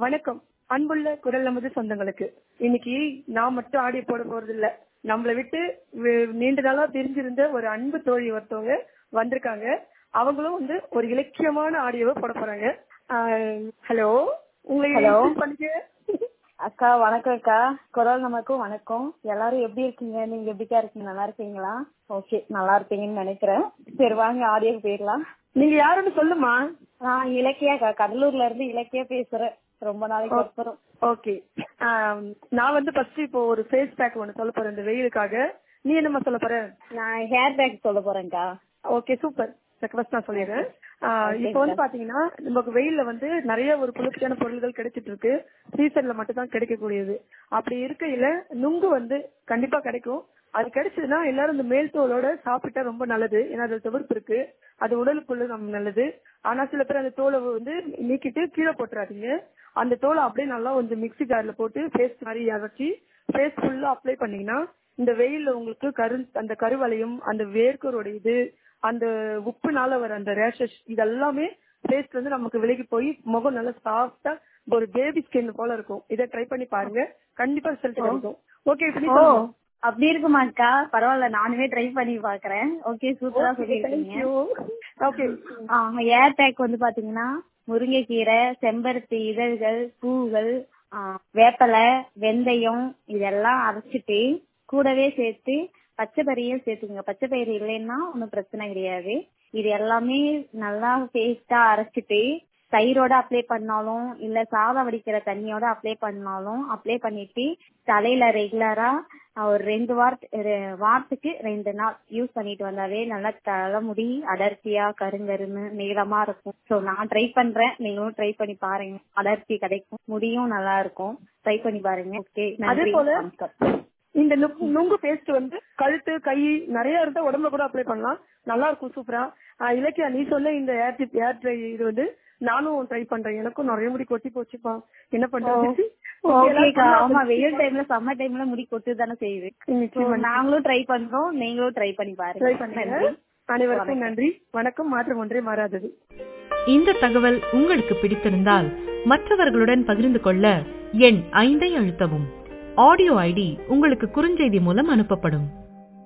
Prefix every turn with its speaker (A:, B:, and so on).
A: வணக்கம் அன்புள்ள குரல் நமது சொந்தங்களுக்கு இன்னைக்கு நான் மட்டும் ஆடியோ போட போறது இல்ல நம்மளை விட்டு வி- நீண்ட நாளா பிரிஞ்சிருந்த ஒரு அன்பு தோழி ஒருத்தவங்க வந்திருக்காங்க அவங்களும் வந்து ஒரு இலக்கியமான ஆடியோவை போட போறாங்க ஹலோ உங்களை
B: Hello.
A: introduce பண்ணுங்க
B: அக்கா வணக்கம் அக்கா குரல் நமக்கும் வணக்கம் எல்லாரும் எப்படி இருக்கீங்க நீங்க எப்படிக்கா இருக்கீங்க நல்லா இருக்கீங்களா ஓகே நல்லா இருப்பீங்கன்னு நினைக்கிறேன் சரி வாங்க ஆடியோக்கு போயிடலாம்
A: நீங்க யாருன்னு சொல்லுமா
B: நான் இலக்கியாக்கா கடலூர்ல இருந்து இலக்கியா பேசுறேன் ரொம்ப நாளைக்கு அப்புறம்
A: ஓகே நான் வந்து ஃபர்ஸ்ட் இப்போ ஒரு ஃபேஸ் பேக் ஒன்னு சொல்ல போறேன் இந்த வெயிலுக்காக நீ என்னம்மா சொல்ல போற
B: நான் ஹேர் பேக் சொல்ல போறேன்க்கா
A: ஓகே சூப்பர் ஃபர்ஸ்ட் நான் சொல்லிடுறேன் ஆஹ் இப்போ வந்து பாத்தீங்கன்னா நமக்கு வெயில்ல வந்து நிறைய ஒரு குளிர்ச்சியான பொருட்கள் கிடைச்சிட்டு இருக்கு சீசன்ல மட்டும் தான் கிடைக்கக்கூடியது அப்படி இருக்கையில நுங்கு வந்து கண்டிப்பா கிடைக்கும் அது கிடைச்சதுன்னா எல்லாரும் இந்த மேல் தோலோட சாப்பிட்டா ரொம்ப நல்லது ஏன்னா அது துவர்ப்பு இருக்கு அது உடலுக்குள்ள நம்ம நல்லது ஆனா சில பேர் அந்த தோலை வந்து நீக்கிட்டு கீழே போட்டுறாதீங்க அந்த தோலை அப்படியே நல்லா கொஞ்சம் மிக்ஸி ஜார்ல போட்டு பேஸ்ட் மாதிரி அரைச்சி ஃபேஸ் ஃபுல்லா அப்ளை பண்ணீங்கன்னா இந்த வெயில்ல உங்களுக்கு கரு அந்த கருவளையும் அந்த வேர்க்கரோட இது அந்த உப்புனால வர அந்த ரேஷஸ் இதெல்லாமே ஃபேஸ்ல இருந்து நமக்கு விலகி போய் முகம் நல்லா சாஃப்டா ஒரு பேபி ஸ்கின் போல இருக்கும் இதை ட்ரை பண்ணி பாருங்க கண்டிப்பா ரிசல்ட் கிடைக்கும் ஓகே இப்ப நீ
B: ஓ
A: சொல்லுங்க.
B: அப்படி இருக்குமாக்கா பரவாயில்ல நானுமே ட்ரை பண்ணி பாக்குறேன் ஓகே சூப்பரா சொல்லிருக்கீங்க
A: ஓகே
B: ஏர் பேக் வந்து பாத்தீங்கன்னா முருங்கைக்கீரை செம்பருத்தி இதழ்கள் பூகள் ஆ, வேப்பிலை வெந்தயம் இதெல்லாம் அரைச்சிட்டு கூடவே சேர்த்து பச்சை பயிரையும் சேர்த்துக்கோங்க பச்சை பயிறு இல்லைன்னா ஒன்றும் பிரச்சனை கிடையாது இது எல்லாமே நல்லா பேஸ்டா அரைச்சிட்டு தயிரோட அப்ளை பண்ணாலும் இல்ல சாதம் வடிக்கிற தண்ணியோட அப்ளை பண்ணாலும் அப்ளை பண்ணிட்டு தலையில ரெகுலரா ஒரு ரெண்டு வாரத்து ரெ- வாரத்துக்கு ரெண்டு நாள் யூஸ் பண்ணிட்டு வந்தாவே நல்லா தலைமுடி அடர்த்தியா கருங்கருன்னு நீளமா இருக்கும் சோ நான் ட்ரை பண்றேன் நீங்களும் ட்ரை பண்ணி பாருங்க அடர்த்தி கிடைக்கும் முடியும் நல்லா இருக்கும் ட்ரை பண்ணி பாருங்க ஓகே
A: அதே போல இந்த நுங்கு- நுங்கு பேஸ்ட் வந்து கழுத்து கை நிறைய இருந்தா உடம்புல கூட அப்ளை பண்ணலாம் நல்லா இருக்கும் சூப்பரா ஆஹ் இலக்கியா நீ சொல்ல இந்த ஏர் டிப் ஏர் ட்ரை இது வந்து நானும் ட்ரை பண்றேன் எனக்கும் நிறைய முடி கொட்டி போச்சுப்பா என்ன பண்றது Okay, எல்லாரும்
B: ஓகேக்கா
A: பண்ணலாம்.
B: ஆமா வெயில் டைம்ல சம்மர் டைம்ல முடி கொட்டு தானே செய்யுது
A: நிச்சயமா.
B: So, நாங்களும் ட்ரை பண்றோம் நீங்களும் ட்ரை பண்ணி
A: ட்ரை
B: பாருங்க
A: பண்ணுங்க
B: நன்றி
A: அனைவருக்கும் நன்றி வணக்கம் மாற்றம் ஒன்றே மாறாதது
C: இந்த தகவல் உங்களுக்கு பிடித்திருந்தால் மற்றவர்களுடன் பகிர்ந்து கொள்ள எண் ஐந்தை அழுத்தவும் ஆடியோ ஐடி உங்களுக்கு குறுஞ்செய்தி மூலம் அனுப்பப்படும்